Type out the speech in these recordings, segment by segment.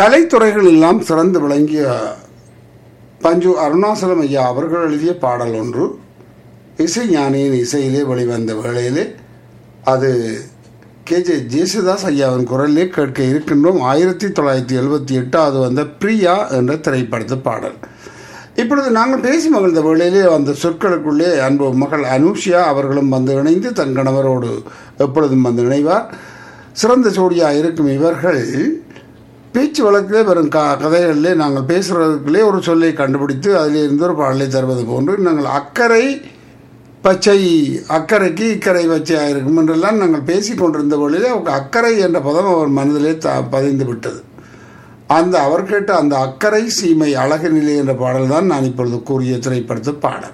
கலைத்துறைகள் எல்லாம் சிறந்து விளங்கிய பஞ்சு அருணாசலம் ஐயா அவர்கள் எழுதிய பாடல் ஒன்று இசை ஞானியின் இசையிலே வெளிவந்த வேளையிலே அது கே ஜே ஜேசுதாஸ் ஐயாவின் குரலிலே கேட்க இருக்கின்றோம் ஆயிரத்தி தொள்ளாயிரத்தி எழுபத்தி எட்டாவது வந்த பிரியா என்ற திரைப்படத்து பாடல் இப்பொழுது நாங்கள் பேசி மகிழ்ந்த வேளையிலே அந்த சொற்களுக்குள்ளே அன்பு மகள் அனுஷியா அவர்களும் வந்து இணைந்து தன் கணவரோடு எப்பொழுதும் வந்து இணைவார் சிறந்த ஜோடியாக இருக்கும் இவர்கள் பேச்சு வழக்கிலே வரும் க கதைகளிலே நாங்கள் பேசுகிறதுக்குள்ளே ஒரு சொல்லை கண்டுபிடித்து அதிலே இருந்து ஒரு பாடலை தருவது போன்று நாங்கள் அக்கறை பச்சை அக்கறைக்கு இக்கரை பச்சையாக இருக்கும் என்றெல்லாம் நாங்கள் பேசி கொண்டிருந்த பொழுதே அவருக்கு அக்கறை என்ற பதம் அவர் மனதிலே த பதிந்து விட்டது அந்த அவர் கேட்ட அந்த அக்கறை சீமை அழகு நிலை என்ற பாடல் தான் நான் இப்பொழுது கூறிய திரைப்படத்து பாடல்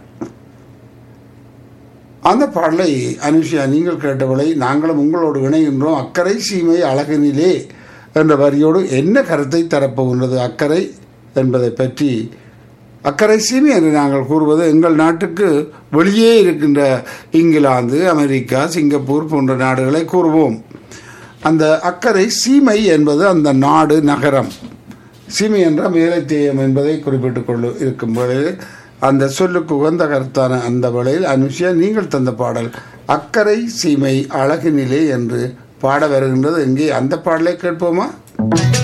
அந்த பாடலை அனுஷியா நீங்கள் கேட்டவளை நாங்களும் உங்களோடு இணைகின்றோம் அக்கறை சீமை அழகினிலே என்ற வரியோடு என்ன கருத்தை தரப்போகின்றது அக்கறை என்பதை பற்றி அக்கறை சீமை என்று நாங்கள் கூறுவது எங்கள் நாட்டுக்கு வெளியே இருக்கின்ற இங்கிலாந்து அமெரிக்கா சிங்கப்பூர் போன்ற நாடுகளை கூறுவோம் அந்த அக்கறை சீமை என்பது அந்த நாடு நகரம் சீமை என்ற மேலைத்தேயம் என்பதை குறிப்பிட்டுக் கொண்டு இருக்கும் வேளையில் அந்த சொல்லுக்கு உகந்த கருத்தான அந்த வேளையில் அனுஷியா நீங்கள் தந்த பாடல் அக்கறை சீமை அழகு நிலை என்று பாட வருகின்றது எங்கே அந்த பாடலை கேட்போமா